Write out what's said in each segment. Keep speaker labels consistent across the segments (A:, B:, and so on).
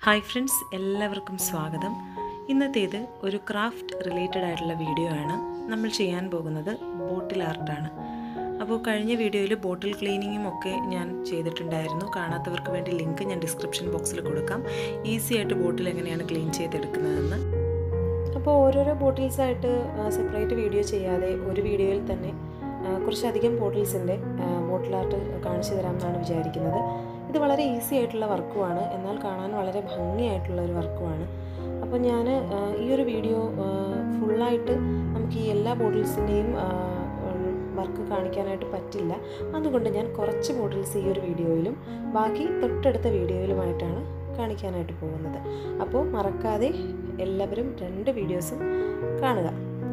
A: hi friends എല്ലാവർക്കും സ്വാഗതം ഇന്നത്തേത് ഒരു ക്രാഫ്റ്റ് റിലേറ്റഡ് ആയിട്ടുള്ള വീഡിയോ ആണ് നമ്മൾ ചെയ്യാൻ പോകുന്നത് ബോട്ടിൽ ആർട്ടാണ് അപ്പോൾ കഴിഞ്ഞ വീഡിയോയിൽ ബോട്ടിൽ ക്ലീനിങ്ങും ഒക്കെ ഞാൻ ചെയ്തിട്ടുണ്ടായിരുന്നു കാണാത്തവർക്ക് വേണ്ടി ലിങ്ക് ഞാൻ ഡിസ്ക്രിപ്ഷൻ ബോക്സിൽ കൊടുക്കാം ഈസി ആയിട്ട് ബോട്ടിൽ എങ്ങനെയാണ് ക്ലീൻ ചെയ്തെടുക്കുന്നതെന്ന് അപ്പോൾ ഓരോരോ ബോട്ടിൽസായിട്ട് സെപ്പറേറ്റ് വീഡിയോ ചെയ്യാതെ ഒരു വീഡിയോയിൽ തന്നെ ആ, കുറച്ചധികം ബോട്ടിൽസിൻ്റെ ബോട്ടിൽ ആർട്ട് കാണിച്ചു തരാമെന്നാണ് വിചാരിക്കുന്നത് ഇത് വളരെ ഈസി ആയിട്ടുള്ള വർക്കുമാണ് എന്നാൽ കാണാൻ വളരെ ഭംഗിയായിട്ടുള്ള ഒരു വർക്കുമാണ് അപ്പോൾ ഞാൻ ഈ ഒരു വീഡിയോ ഫുള്ളായിട്ട് നമുക്ക് ഈ എല്ലാ ബോട്ടിൽസിൻ്റെയും വർക്ക് കാണിക്കാനായിട്ട് പറ്റില്ല അതുകൊണ്ട് ഞാൻ കുറച്ച് ബോട്ടിൽസ് ഈ ഒരു വീഡിയോയിലും ബാക്കി തൊട്ടടുത്ത വീഡിയോയിലുമായിട്ടാണ് കാണിക്കാനായിട്ട് പോകുന്നത് അപ്പോൾ മറക്കാതെ എല്ലാവരും രണ്ട് വീഡിയോസും കാണുക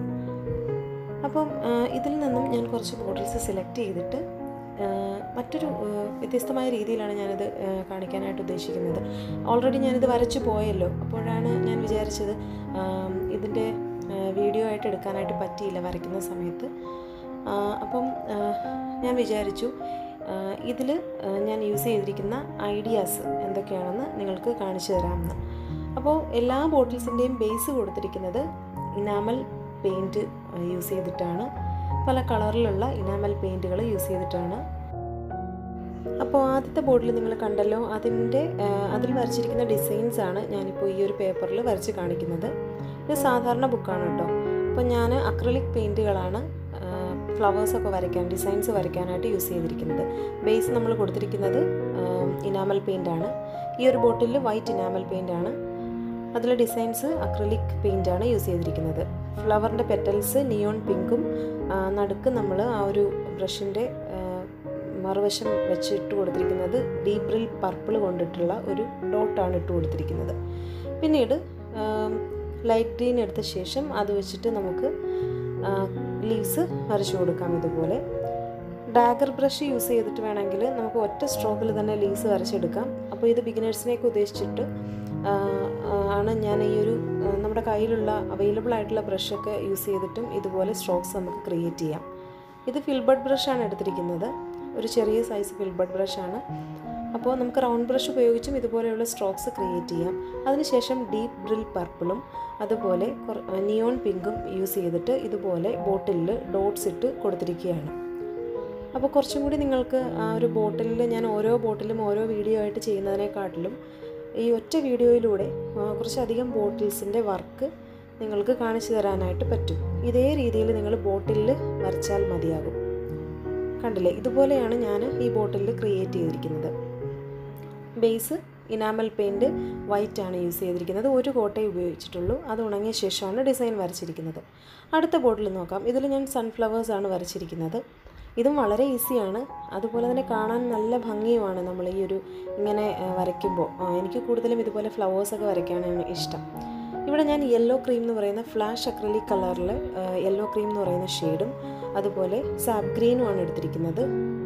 A: അപ്പം ആ, ഇതിൽ നിന്നും ഞാൻ കുറച്ച് ബോട്ടിൽസ് സെലക്ട് ചെയ്തിട്ട് ആ, മറ്റൊരു ആ, വ്യത്യസ്തമായ രീതിയിലാണ് ഞാനിത് ആ, കാണിക്കാനായിട്ട് ഉദ്ദേശിക്കുന്നത് ഓൾറെഡി ഞാനിത് വരച്ചു പോയല്ലോ അപ്പോഴാണ് ഞാൻ വിചാരിച്ചത് ആ, ഇതിൻ്റെ ആ, വീഡിയോ ആയിട്ട് എടുക്കാനായിട്ട് പറ്റിയില്ല വരയ്ക്കുന്ന സമയത്ത് ആ, അപ്പം ആ, ഞാൻ വിചാരിച്ചു ഇതിൽ ഞാൻ യൂസ് ചെയ്തിരിക്കുന്ന ഐഡിയാസ് എന്തൊക്കെയാണെന്ന് നിങ്ങൾക്ക് കാണിച്ചു തരാമെന്ന് അപ്പോൾ എല്ലാ ബോട്ടിൽസിൻ്റെയും ബേസ് കൊടുത്തിരിക്കുന്നത് ഇനാമൽ പെയിൻറ്റ് യൂസ് ചെയ്തിട്ടാണ് പല കളറിലുള്ള ഇനാമൽ പെയിൻറ്റുകൾ യൂസ് ചെയ്തിട്ടാണ് അപ്പോൾ ആദ്യത്തെ ബോർഡിൽ നിങ്ങൾ കണ്ടല്ലോ അതിൻ്റെ ആ, അതിൽ വരച്ചിരിക്കുന്ന ഡിസൈൻസ് ആണ് ഞാനിപ്പോൾ ഈ ഒരു പേപ്പറിൽ വരച്ച് കാണിക്കുന്നത് ഇത് സാധാരണ ബുക്കാണ് കേട്ടോ അപ്പോൾ ഞാൻ അക്രലിക് പെയിൻറ്റുകളാണ് ഫ്ലവേഴ്സൊക്കെ വരയ്ക്കാൻ ഡിസൈൻസ് വരയ്ക്കാനായിട്ട് യൂസ് ചെയ്തിരിക്കുന്നത് ബേസ് നമ്മൾ കൊടുത്തിരിക്കുന്നത് ഇനാമൽ പെയിൻ്റാണ് ഈ ഒരു ബോട്ടിലിൽ വൈറ്റ് ഇനാമൽ പെയിൻ്റാണ് അതിലെ ഡിസൈൻസ് അക്രലിക് പെയിൻ്റാണ് യൂസ് ചെയ്തിരിക്കുന്നത് ഫ്ലവറിൻ്റെ പെറ്റൽസ് നിയോൺ പിങ്കും ആ, നടുക്ക് നമ്മൾ ആ ഒരു ബ്രഷിൻ്റെ മറുവശം വെച്ചിട്ട് കൊടുത്തിരിക്കുന്നത് ഡീപ് ബ്രിൽ പർപ്പിൾ കൊണ്ടിട്ടുള്ള ഒരു ഡോട്ടാണ് ഇട്ട് കൊടുത്തിരിക്കുന്നത് പിന്നീട് ലൈറ്റ് ഗ്രീൻ എടുത്ത ശേഷം അത് വെച്ചിട്ട് നമുക്ക് ലീവ്സ് വരച്ചു കൊടുക്കാം ഇതുപോലെ ഡാഗർ ബ്രഷ് യൂസ് ചെയ്തിട്ട് വേണമെങ്കിൽ നമുക്ക് ഒറ്റ സ്ട്രോക്കിൽ തന്നെ ലീവ്സ് വരച്ചെടുക്കാം അപ്പോൾ ഇത് ബിഗിനേഴ്സിനെയൊക്കെ ഉദ്ദേശിച്ചിട്ട് ആ, ആ, ആണ് ഞാൻ ഈ ഒരു ആ, നമ്മുടെ കയ്യിലുള്ള അവൈലബിൾ ആയിട്ടുള്ള ബ്രഷൊക്കെ യൂസ് ചെയ്തിട്ടും ഇതുപോലെ സ്ട്രോക്സ് നമുക്ക് ക്രിയേറ്റ് ചെയ്യാം ഇത് ഫിൽബഡ് ബ്രഷാണ് എടുത്തിരിക്കുന്നത് ഒരു ചെറിയ സൈസ് ഫിൽബഡ് ബ്രഷാണ് അപ്പോൾ നമുക്ക് റൗണ്ട് ബ്രഷ് ഉപയോഗിച്ചും ഇതുപോലെയുള്ള സ്ട്രോക്സ് ക്രിയേറ്റ് ചെയ്യാം അതിനുശേഷം ഡീപ്പ് ഡ്രിൽ പർപ്പിളും അതുപോലെ നിയോൺ പിങ്കും യൂസ് ചെയ്തിട്ട് ഇതുപോലെ ബോട്ടിലിൽ ഡോട്ട്സ് ഇട്ട് കൊടുത്തിരിക്കുകയാണ് അപ്പോൾ കുറച്ചും കൂടി നിങ്ങൾക്ക് ആ ഒരു ബോട്ടിലിൽ ഞാൻ ഓരോ ബോട്ടിലും ഓരോ വീഡിയോ ആയിട്ട് ചെയ്യുന്നതിനെക്കാട്ടിലും ഈ ഒറ്റ വീഡിയോയിലൂടെ ആ, കുറച്ചധികം ബോട്ടിൽസിൻ്റെ വർക്ക് നിങ്ങൾക്ക് കാണിച്ചു തരാനായിട്ട് പറ്റും ഇതേ രീതിയിൽ നിങ്ങൾ ബോട്ടിലിൽ വരച്ചാൽ മതിയാകും കണ്ടില്ലേ ഇതുപോലെയാണ് ഞാൻ ഈ ബോട്ടിലിൽ ക്രിയേറ്റ് ചെയ്തിരിക്കുന്നത് ബേസ് ഇനാമൽ പെയിൻറ്റ് വൈറ്റ് ആണ് യൂസ് ചെയ്തിരിക്കുന്നത് ഒരു കോട്ടയെ ഉപയോഗിച്ചിട്ടുള്ളൂ അത് ഉണങ്ങിയ ശേഷമാണ് ഡിസൈൻ വരച്ചിരിക്കുന്നത് അടുത്ത ബോട്ടിൽ നോക്കാം ഇതിൽ ഞാൻ സൺഫ്ലവേഴ്സ് ആണ് വരച്ചിരിക്കുന്നത് ഇതും വളരെ ഈസിയാണ് അതുപോലെ തന്നെ കാണാൻ നല്ല ഭംഗിയുമാണ് നമ്മൾ ഈ ഒരു ഇങ്ങനെ ആ, വരയ്ക്കുമ്പോൾ ആ, എനിക്ക് കൂടുതലും ഇതുപോലെ ഫ്ലവേഴ്സൊക്കെ വരയ്ക്കാനാണ് ഇഷ്ടം ഇവിടെ ഞാൻ യെല്ലോ ക്രീം എന്ന് പറയുന്ന ഫ്ലാഷ് അക്രലിക് കളറിൽ യെല്ലോ ക്രീം എന്ന് പറയുന്ന ഷെയ്ഡും അതുപോലെ സാബ് ഗ്രീനുമാണ് എടുത്തിരിക്കുന്നത്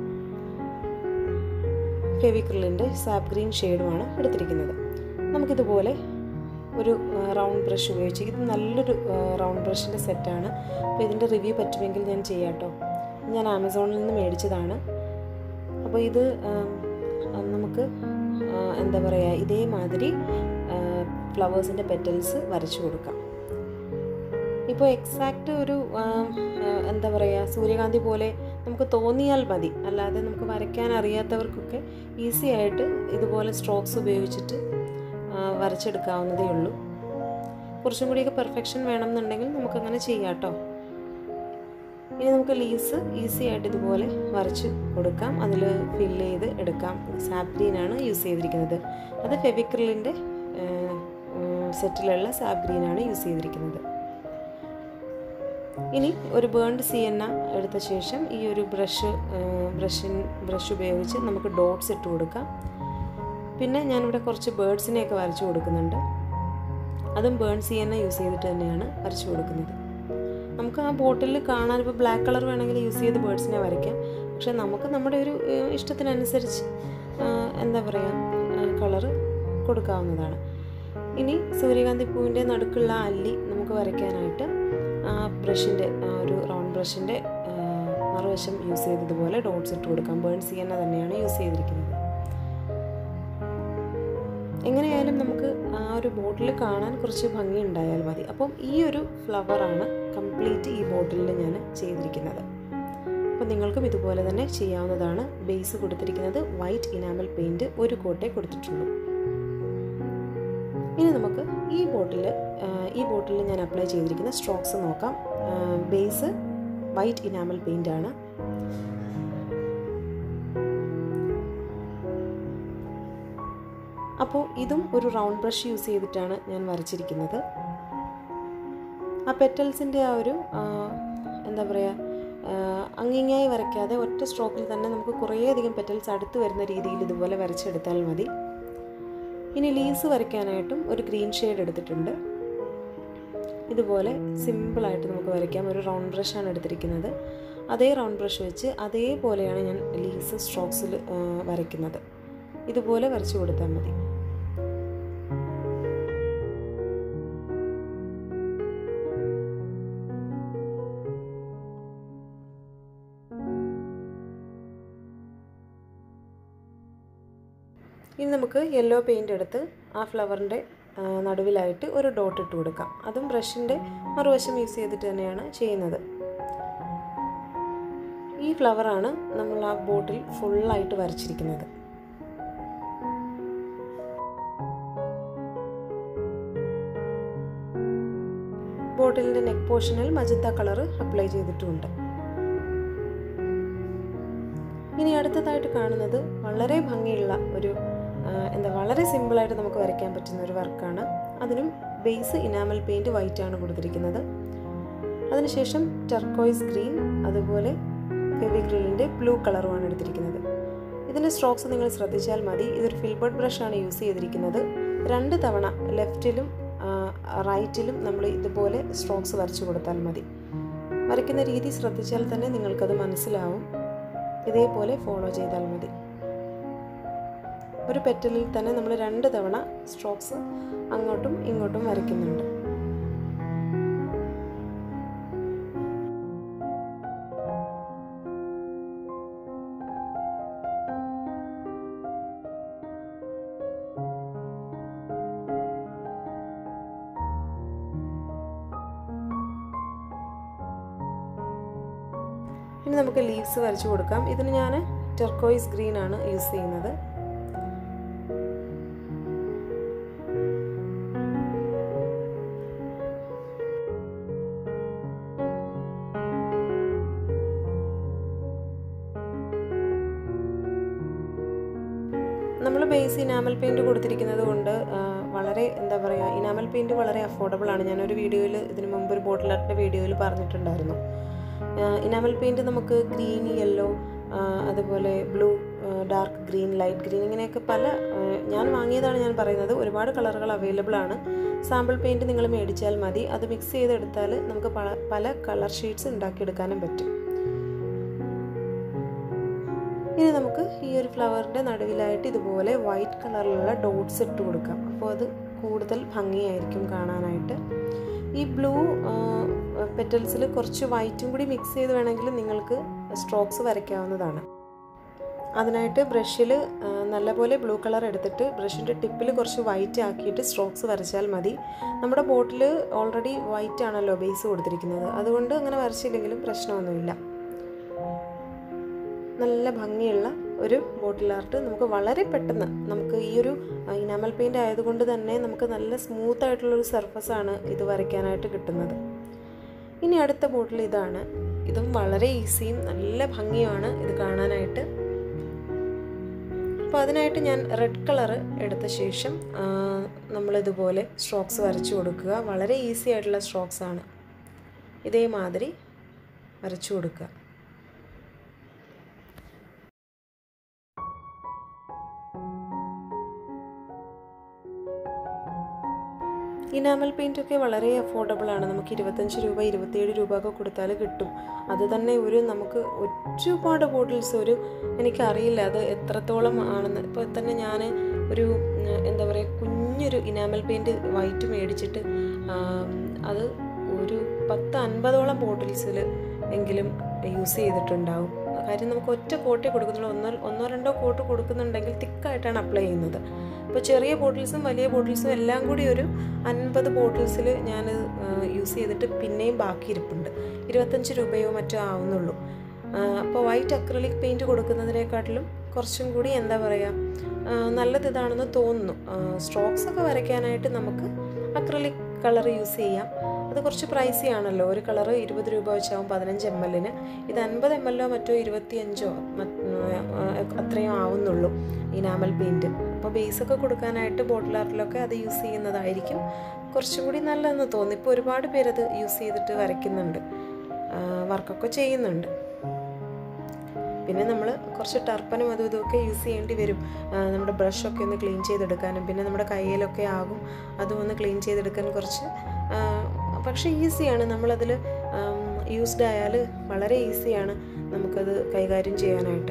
A: ഫെവിക്രിലിൻ്റെ സാബ് ഗ്രീൻ ഷെയ്ഡുമാണ് എടുത്തിരിക്കുന്നത് നമുക്കിതുപോലെ ഒരു റൗണ്ട് ബ്രഷ് ഉപയോഗിച്ച് ഇത് നല്ലൊരു റൗണ്ട് ബ്രഷിൻ്റെ സെറ്റാണ് അപ്പോൾ ഇതിൻ്റെ റിവ്യൂ പറ്റുമെങ്കിൽ ഞാൻ ചെയ്യാം കേട്ടോ ഞാൻ ആമസോണിൽ നിന്ന് മേടിച്ചതാണ് അപ്പോൾ ഇത് ആ, ആ, നമുക്ക് ആ, എന്താ പറയുക ഇതേമാതിരി ഫ്ലവേഴ്സിൻ്റെ പെറ്റൽസ് വരച്ചു കൊടുക്കാം ഇപ്പോൾ എക്സാക്റ്റ് ഒരു ആ, ആ, എന്താ പറയുക സൂര്യകാന്തി പോലെ നമുക്ക് തോന്നിയാൽ മതി അല്ലാതെ നമുക്ക് വരയ്ക്കാൻ അറിയാത്തവർക്കൊക്കെ ഈസി ആയിട്ട് ഇതുപോലെ സ്ട്രോക്സ് ഉപയോഗിച്ചിട്ട് ആ, വരച്ചെടുക്കാവുന്നതേ ഉള്ളൂ കുറച്ചും കൂടിയൊക്കെ പെർഫെക്ഷൻ വേണമെന്നുണ്ടെങ്കിൽ നമുക്കങ്ങനെ ചെയ്യാം കേട്ടോ ഇനി നമുക്ക് ലീവ്സ് ഈസി ആയിട്ട് ഇതുപോലെ വരച്ച് കൊടുക്കാം അതിൽ ഫില്ല് ചെയ്ത് എടുക്കാം സാപ്പ് ഗ്രീനാണ് യൂസ് ചെയ്തിരിക്കുന്നത് അത് ഫെവിക്രിലിൻ്റെ സെറ്റിലുള്ള സാപ്പ് ഗ്രീനാണ് യൂസ് ചെയ്തിരിക്കുന്നത് ഇനി ഒരു ബേൺഡ് സിയന്ന എടുത്ത ശേഷം ഈ ഒരു ബ്രഷ് ബ്രഷിൻ ബ്രഷ് ഉപയോഗിച്ച് നമുക്ക് ഡോട്ട്സ് ഇട്ട് കൊടുക്കാം പിന്നെ ഞാനിവിടെ കുറച്ച് ബേർഡ്സിനെയൊക്കെ വരച്ചു കൊടുക്കുന്നുണ്ട് അതും ബേൺ സിയന്ന യൂസ് ചെയ്തിട്ട് തന്നെയാണ് വരച്ചു കൊടുക്കുന്നത് നമുക്ക് ആ ബോട്ടിൽ കാണാൻ ഇപ്പോൾ ബ്ലാക്ക് കളർ വേണമെങ്കിൽ യൂസ് ചെയ്ത് ബേർഡ്സിനെ വരയ്ക്കാം പക്ഷെ നമുക്ക് നമ്മുടെ ഒരു ഏഹ്, ഇഷ്ടത്തിനനുസരിച്ച് ആഹ്, എന്താ പറയുക കളറ് കൊടുക്കാവുന്നതാണ് ഇനി സൂര്യകാന്തി പൂവിൻ്റെ നടുക്കുള്ള അല്ലി നമുക്ക് വരയ്ക്കാനായിട്ട് ആ ബ്രഷിൻ്റെ ആ ഒരു റൗണ്ട് ബ്രഷിൻ്റെ മറുവശം യൂസ് ചെയ്തതുപോലെ ഡോട്ട്സ് ഇട്ട് കൊടുക്കാം ബേൺ സിയന്ന തന്നെയാണ് യൂസ് ചെയ്തിരിക്കുന്നത് എങ്ങനെയായാലും നമുക്ക് ആ ഒരു ബോട്ടിൽ കാണാൻ കുറച്ച് ഭംഗി ഉണ്ടായാൽ മതി അപ്പം ഈ ഒരു ഫ്ലവറാണ് കംപ്ലീറ്റ് ഈ ബോട്ടിലിൽ ഞാൻ ചെയ്തിരിക്കുന്നത് അപ്പം നിങ്ങൾക്കും ഇതുപോലെ തന്നെ ചെയ്യാവുന്നതാണ് ബേസ് കൊടുത്തിരിക്കുന്നത് വൈറ്റ് ഇനാമൽ പെയിൻറ്റ് ഒരു കോട്ടേ കൊടുത്തിട്ടുള്ളൂ ഇനി നമുക്ക് ഈ ബോട്ടിൽ ഈ ബോട്ടിൽ ഞാൻ അപ്ലൈ ചെയ്തിരിക്കുന്ന സ്ട്രോക്സ് നോക്കാം ബേസ് വൈറ്റ് ഇനാമൽ പെയിൻ്റ് ആണ് അപ്പോൾ ഇതും ഒരു റൗണ്ട് ബ്രഷ് യൂസ് ചെയ്തിട്ടാണ് ഞാൻ വരച്ചിരിക്കുന്നത് ആ പെറ്റൽസിൻ്റെ ആ ഒരു എന്താ പറയുക അങ്ങിങ്ങായി വരയ്ക്കാതെ ഒറ്റ സ്ട്രോക്കിൽ തന്നെ നമുക്ക് കുറേയധികം പെറ്റൽസ് അടുത്ത് വരുന്ന രീതിയിൽ ഇതുപോലെ വരച്ചെടുത്താൽ മതി ഇനി ലീവ്സ് വരയ്ക്കാനായിട്ടും ഒരു ഗ്രീൻ ഷെയ്ഡ് എടുത്തിട്ടുണ്ട് ഇതുപോലെ സിമ്പിളായിട്ട് നമുക്ക് വരയ്ക്കാം ഒരു റൗണ്ട് ബ്രഷാണ് എടുത്തിരിക്കുന്നത് അതേ റൗണ്ട് ബ്രഷ് വെച്ച് അതേപോലെയാണ് ഞാൻ ലീവ്സ് സ്ട്രോക്സിൽ വരയ്ക്കുന്നത് ഇതുപോലെ വരച്ചു കൊടുത്താൽ മതി ഇനി നമുക്ക് യെല്ലോ പെയിൻ്റ് എടുത്ത് ആ ഫ്ലവറിൻ്റെ നടുവിലായിട്ട് ഒരു ഡോട്ട് ഇട്ട് കൊടുക്കാം അതും ബ്രഷിൻ്റെ മറുവശം യൂസ് ചെയ്തിട്ട് തന്നെയാണ് ചെയ്യുന്നത് ഈ ഫ്ലവറാണ് നമ്മൾ ആ ബോട്ടിൽ ഫുള്ളായിട്ട് വരച്ചിരിക്കുന്നത് ബോട്ടിലിൻ്റെ നെക്ക് പോർഷനിൽ മജന്ത കളർ അപ്ലൈ ചെയ്തിട്ടുമുണ്ട് ഇനി അടുത്തതായിട്ട് കാണുന്നത് വളരെ ഭംഗിയുള്ള ഒരു എന്താ വളരെ സിമ്പിളായിട്ട് നമുക്ക് വരയ്ക്കാൻ പറ്റുന്ന ഒരു വർക്കാണ് അതിനും ബേസ് ഇനാമൽ പെയിൻറ്റ് വൈറ്റ് ആണ് കൊടുത്തിരിക്കുന്നത് അതിനുശേഷം ടർക്കോയ്സ് ഗ്രീൻ അതുപോലെ ഫെവിഗ്രിലിൻ്റെ ബ്ലൂ കളറുമാണ് എടുത്തിരിക്കുന്നത് ഇതിൻ്റെ സ്ട്രോക്സ് നിങ്ങൾ ശ്രദ്ധിച്ചാൽ മതി ഇതൊരു ഫിൽബർഡ് ബ്രഷാണ് യൂസ് ചെയ്തിരിക്കുന്നത് രണ്ട് തവണ ലെഫ്റ്റിലും റൈറ്റിലും നമ്മൾ ഇതുപോലെ സ്ട്രോക്സ് വരച്ചു കൊടുത്താൽ മതി വരയ്ക്കുന്ന രീതി ശ്രദ്ധിച്ചാൽ തന്നെ നിങ്ങൾക്കത് മനസ്സിലാവും ഇതേപോലെ ഫോളോ ചെയ്താൽ മതി ഒരു പെറ്റലിൽ തന്നെ നമ്മൾ രണ്ട് തവണ സ്ട്രോക്സ് അങ്ങോട്ടും ഇങ്ങോട്ടും വരയ്ക്കുന്നുണ്ട് ഇനി നമുക്ക് ലീവ്സ് വരച്ചു കൊടുക്കാം ഇതിന് ഞാൻ ടെർക്കോയിസ് ഗ്രീൻ ആണ് യൂസ് ചെയ്യുന്നത് നമ്മൾ ബേസ് ഇനാമൽ പെയിൻറ് കൊടുത്തിരിക്കുന്നത് കൊണ്ട് വളരെ എന്താ പറയുക ഇനാമൽ പെയിൻറ് വളരെ അഫോർഡബിൾ ആണ് ഞാനൊരു വീഡിയോയിൽ ഇതിനു മുമ്പ് ഒരു ബോട്ടിൽ ആർട്ടിൻ്റെ വീഡിയോയിൽ പറഞ്ഞിട്ടുണ്ടായിരുന്നു ഇനാമൽ പെയിൻറ് നമുക്ക് ഗ്രീൻ യെല്ലോ അതുപോലെ blue dark green light green ഇങ്ങനെയൊക്കെ പല ഞാൻ വാങ്ങിയതാണ് ഞാൻ പറയുന്നത് ഒരുപാട് കളറുകൾ അവൈലബിൾ ആണ് സാമ്പിൾ പെയിൻറ് നിങ്ങൾ മേടിച്ചാൽ മതി അത് മിക്സ് ചെയ്തെടുത്താൽ നമുക്ക് പല കളർ ഷീറ്റ്സ് ഉണ്ടാക്കിയെടുക്കാനും പറ്റും ഇനി നമുക്ക് ഈ ഒരു ഫ്ലവറിൻ്റെ നടുവിലായിട്ട് ഇതുപോലെ വൈറ്റ് കളറിലുള്ള ഡോട്ട്സ് ഇട്ട് കൊടുക്കാം അപ്പോൾ അത് കൂടുതൽ ഭംഗിയായിരിക്കും കാണാനായിട്ട് ഈ ബ്ലൂ പെറ്റൽസിൽ കുറച്ച് വൈറ്റും കൂടി മിക്സ് ചെയ്ത് വേണമെങ്കിൽ നിങ്ങൾക്ക് സ്ട്രോക്സ് വരയ്ക്കാവുന്നതാണ് അതിനായിട്ട് ബ്രഷിൽ നല്ലപോലെ ബ്ലൂ കളർ എടുത്തിട്ട് ബ്രഷിൻ്റെ ടിപ്പിൽ കുറച്ച് വൈറ്റ് ആക്കിയിട്ട് സ്ട്രോക്സ് വരച്ചാൽ മതി നമ്മുടെ ബോട്ടിൽ ഓൾറെഡി വൈറ്റ് ആണല്ലോ ബേസ് കൊടുത്തിരിക്കുന്നത് അതുകൊണ്ട് അങ്ങനെ വരച്ചില്ലെങ്കിലും പ്രശ്നമൊന്നുമില്ല നല്ല ഭംഗിയുള്ള ഒരു ബോട്ടിൽ ആർട്ട് നമുക്ക് വളരെ പെട്ടെന്ന് നമുക്ക് ഈ ഒരു ഇനാമൽ പെയിൻ്റ് ആയതുകൊണ്ട് തന്നെ നമുക്ക് നല്ല സ്മൂത്ത് ആയിട്ടുള്ളൊരു സർഫസാണ് ഇത് വരയ്ക്കാനായിട്ട് കിട്ടുന്നത് ഇനി അടുത്ത ബോട്ടിൽ ഇതാണ് ഇതും വളരെ ഈസിയും നല്ല ഭംഗിയുമാണ് ഇത് കാണാനായിട്ട് അപ്പോൾ അതിനായിട്ട് ഞാൻ റെഡ് കളർ എടുത്ത ശേഷം നമ്മളിതുപോലെ സ്ട്രോക്സ് വരച്ചു കൊടുക്കുക വളരെ ഈസി ആയിട്ടുള്ള സ്ട്രോക്സ് ആണ് ഇതേമാതിരി വരച്ചു കൊടുക്കുക ഇനാമൽ പെയിൻ്റ് ഒക്കെ വളരെ അഫോർഡബിൾ ആണ് നമുക്ക് ഇരുപത്തഞ്ച് രൂപ ഇരുപത്തിയേഴ് രൂപ ഒക്കെ കൊടുത്താൽ കിട്ടും അത് തന്നെ ഒരു നമുക്ക് ഒരുപാട് ബോട്ടിൽസ് ഒരു എനിക്കറിയില്ല അത് എത്രത്തോളം ആണെന്ന് ഇപ്പോൾ തന്നെ ഞാൻ ഒരു എന്താ പറയുക കുഞ്ഞൊരു ഇനാമൽ പെയിൻറ് വൈറ്റ് മേടിച്ചിട്ട് അത് ഒരു പത്ത് അൻപതോളം ബോട്ടിൽസിൽ എങ്കിലും യൂസ് ചെയ്തിട്ടുണ്ടാവും കാര്യം നമുക്ക് ഒറ്റ കോട്ടേ കൊടുക്കുന്നുള്ളൂ ഒന്നോ ഒന്നോ രണ്ടോ കോട്ട് കൊടുക്കുന്നുണ്ടെങ്കിൽ തിക്കായിട്ടാണ് അപ്ലൈ ചെയ്യുന്നത് അപ്പോൾ ചെറിയ ബോട്ടിൽസും വലിയ ബോട്ടിൽസും എല്ലാം കൂടി ഒരു അൻപത് ബോട്ടിൽസിൽ ഞാൻ യൂസ് ചെയ്തിട്ട് പിന്നെയും ബാക്കി ഇരിപ്പുണ്ട് ഇരുപത്തഞ്ച് രൂപയോ മറ്റോ ആവുന്നുള്ളൂ അപ്പോൾ വൈറ്റ് അക്രലിക് പെയിൻറ്റ് കൊടുക്കുന്നതിനെക്കാട്ടിലും കുറച്ചും കൂടി എന്താ പറയുക നല്ലത് ഇതാണെന്ന് തോന്നുന്നു സ്ട്രോക്സ് ഒക്കെ വരയ്ക്കാനായിട്ട് നമുക്ക് അക്രലിക് കളർ യൂസ് ചെയ്യാം അത് കുറച്ച് പ്രൈസി ആണല്ലോ ഒരു കളറ് ഇരുപത് രൂപ വെച്ചാവും പതിനഞ്ച് എം എല്ലിന് ഇത് അൻപത് എം എല്ലോ മറ്റോ ഇരുപത്തിയഞ്ചോ അത്രയും ആവുന്നുള്ളൂ ഇനാമൽ പെയിൻറ്റ് അപ്പോൾ ബേസൊക്കെ കൊടുക്കാനായിട്ട് ബോട്ടിൽ ആർട്ടിലൊക്കെ അത് യൂസ് ചെയ്യുന്നതായിരിക്കും കുറച്ചും കൂടി നല്ലതെന്ന് തോന്നി ഇപ്പോൾ ഒരുപാട് പേരത് യൂസ് ചെയ്തിട്ട് വരയ്ക്കുന്നുണ്ട് വർക്കൊക്കെ ചെയ്യുന്നുണ്ട് പിന്നെ നമ്മൾ കുറച്ച് ടർപ്പനും അതും ഇതുമൊക്കെ യൂസ് ചെയ്യേണ്ടി വരും നമ്മുടെ ബ്രഷൊക്കെ ഒന്ന് ക്ലീൻ ചെയ്തെടുക്കാനും പിന്നെ നമ്മുടെ കയ്യിലൊക്കെ ആകും അതും ഒന്ന് ക്ലീൻ ചെയ്തെടുക്കാൻ കുറച്ച് പക്ഷേ ഈസിയാണ് നമ്മളതിൽ യൂസ്ഡ് ആയാൽ വളരെ ഈസിയാണ് നമുക്കത് കൈകാര്യം ചെയ്യാനായിട്ട്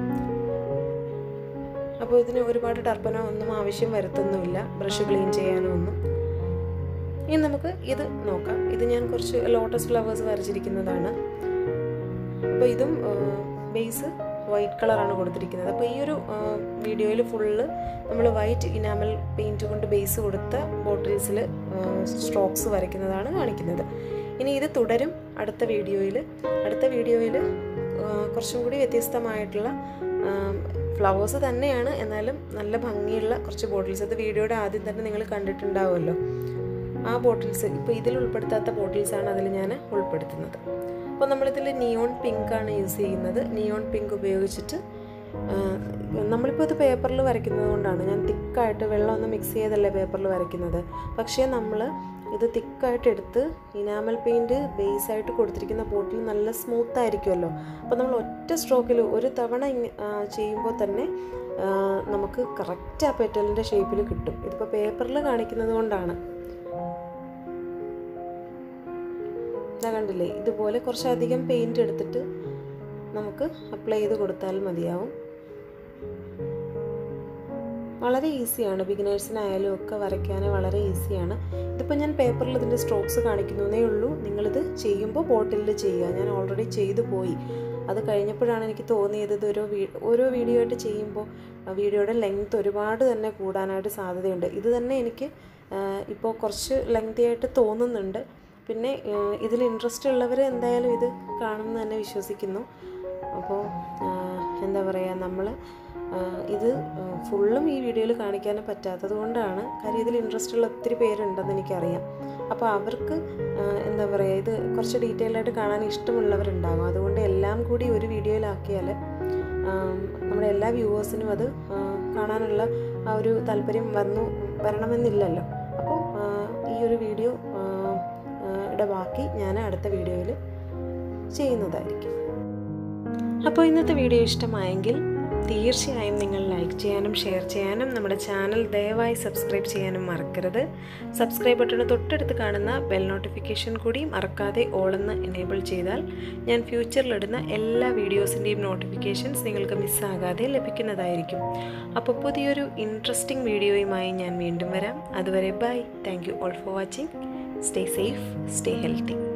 A: അപ്പോൾ ഇതിന് ഒരുപാട് ടർപ്പനോ ഒന്നും ആവശ്യം വരുത്തൊന്നുമില്ല ബ്രഷ് ക്ലീൻ ചെയ്യാനോ ഒന്നും ഇനി നമുക്ക് ഇത് നോക്കാം ഇത് ഞാൻ കുറച്ച് ലോട്ടസ് ഫ്ലവേഴ്സ് വരച്ചിരിക്കുന്നതാണ് അപ്പോൾ ഇതും ബേസ് വൈറ്റ് കളറാണ് കൊടുത്തിരിക്കുന്നത് അപ്പോൾ ഈ ഒരു വീഡിയോയിൽ ഫുള്ള് നമ്മൾ വൈറ്റ് ഇനാമൽ പെയിൻറ്റ് കൊണ്ട് ബേസ് കൊടുത്ത ബോട്ടിൽസിൽ സ്ട്രോക്സ് വരയ്ക്കുന്നതാണ് കാണിക്കുന്നത് ഇനി ഇത് തുടരും അടുത്ത വീഡിയോയിൽ അടുത്ത വീഡിയോയിൽ കുറച്ചും കൂടി വ്യത്യസ്തമായിട്ടുള്ള ഫ്ലവേഴ്സ് തന്നെയാണ് എന്നാലും നല്ല ഭംഗിയുള്ള കുറച്ച് ബോട്ടിൽസ് അത് വീഡിയോയുടെ ആദ്യം തന്നെ നിങ്ങൾ കണ്ടിട്ടുണ്ടാവുമല്ലോ ആ ബോട്ടിൽസ് ഇപ്പോൾ ഇതിൽ ഉൾപ്പെടുത്താത്ത ബോട്ടിൽസാണ് അതിൽ ഞാൻ ഉൾപ്പെടുത്തുന്നത് അപ്പോൾ നമ്മളിതിൽ നിയോൺ പിങ്ക് ആണ് യൂസ് ചെയ്യുന്നത് നിയോൺ പിങ്ക് ഉപയോഗിച്ചിട്ട് നമ്മളിപ്പോൾ ഇത് പേപ്പറിൽ വരയ്ക്കുന്നത് കൊണ്ടാണ് ഞാൻ തിക്കായിട്ട് വെള്ളമൊന്നും മിക്സ് ചെയ്തല്ലേ പേപ്പറിൽ വരയ്ക്കുന്നത് പക്ഷേ നമ്മൾ ഇത് തിക്കായിട്ട് എടുത്ത് ഇനാമൽ പെയിൻറ്റ് ബേസായിട്ട് കൊടുത്തിരിക്കുന്ന ബോട്ടിൽ നല്ല സ്മൂത്ത് ആയിരിക്കുമല്ലോ അപ്പോൾ നമ്മൾ ഒറ്റ സ്ട്രോക്കിൽ ഒരു തവണ ചെയ്യുമ്പോൾ തന്നെ നമുക്ക് കറക്റ്റ് ആ പെറ്റലിൻ്റെ ഷേപ്പിൽ കിട്ടും ഇതിപ്പോൾ പേപ്പറിൽ കാണിക്കുന്നത് കൊണ്ടാണ് ഇതാ കണ്ടില്ലേ ഇതുപോലെ കുറച്ചധികം പെയിൻറ്റ് എടുത്തിട്ട് നമുക്ക് അപ്ലൈ ചെയ്ത് കൊടുത്താൽ മതിയാവും വളരെ ഈസിയാണ് ബിഗിനേഴ്സിനായാലും ഒക്കെ വരയ്ക്കാൻ വളരെ ഈസിയാണ് ഇതിപ്പോൾ ഞാൻ പേപ്പറിൽ ഇതിൻ്റെ സ്ട്രോക്സ് കാണിക്കുന്നതേ ഉള്ളൂ നിങ്ങളിത് ചെയ്യുമ്പോൾ ബോട്ടിലിൽ ചെയ്യുക ഞാൻ ഓൾറെഡി ചെയ്തു പോയി അത് കഴിഞ്ഞപ്പോഴാണ് എനിക്ക് തോന്നിയത് ഇത് ഓരോ വീ ഓരോ വീഡിയോ ആയിട്ട് ചെയ്യുമ്പോൾ വീഡിയോയുടെ ലെങ്ത് ഒരുപാട് തന്നെ കൂടാനായിട്ട് സാധ്യതയുണ്ട് ഇത് തന്നെ എനിക്ക് ഇപ്പോൾ കുറച്ച് ലെങ്തി ആയിട്ട് തോന്നുന്നുണ്ട് പിന്നെ ഇതിൽ ഇൻട്രസ്റ്റ് ഉള്ളവർ എന്തായാലും ഇത് കാണുമെന്ന് തന്നെ വിശ്വസിക്കുന്നു അപ്പോൾ എന്താ പറയുക നമ്മൾ ഇത് ഫുള്ളും ഈ വീഡിയോയിൽ കാണിക്കാൻ പറ്റാത്തത് കൊണ്ടാണ് കാര്യം ഇതിൽ ഇൻട്രസ്റ്റ് ഉള്ള ഒത്തിരി പേരുണ്ടെന്ന് എനിക്കറിയാം അപ്പോൾ അവർക്ക് എന്താ പറയുക ഇത് കുറച്ച് ഡീറ്റെയിൽ ആയിട്ട് കാണാൻ ഇഷ്ടമുള്ളവരുണ്ടാകും അതുകൊണ്ട് എല്ലാം കൂടി ഒരു വീഡിയോയിലാക്കിയാൽ നമ്മുടെ എല്ലാ വ്യൂവേഴ്സിനും അത് കാണാനുള്ള ആ ഒരു താല്പര്യം വന്നു വരണമെന്നില്ലല്ലോ അപ്പോൾ ഈ ഒരു വീഡിയോ യുടെ ബാക്കി ഞാൻ അടുത്ത വീഡിയോയിൽ ചെയ്യുന്നതായിരിക്കും അപ്പോൾ ഇന്നത്തെ വീഡിയോ ഇഷ്ടമായെങ്കിൽ തീർച്ചയായും നിങ്ങൾ ലൈക്ക് ചെയ്യാനും ഷെയർ ചെയ്യാനും നമ്മുടെ ചാനൽ ദയവായി സബ്സ്ക്രൈബ് ചെയ്യാനും മറക്കരുത് സബ്സ്ക്രൈബ് ബട്ടണ് തൊട്ടടുത്ത് കാണുന്ന ബെൽ നോട്ടിഫിക്കേഷൻ കൂടി മറക്കാതെ ഓളെന്ന് എനേബിൾ ചെയ്താൽ ഞാൻ ഫ്യൂച്ചറിലിടുന്ന എല്ലാ വീഡിയോസിൻ്റെയും നോട്ടിഫിക്കേഷൻസ് നിങ്ങൾക്ക് മിസ്സാകാതെ ലഭിക്കുന്നതായിരിക്കും അപ്പോൾ പുതിയൊരു ഇൻട്രസ്റ്റിംഗ് വീഡിയോയുമായി ഞാൻ വീണ്ടും വരാം അതുവരെ bye thank you all for watching stay safe stay healthy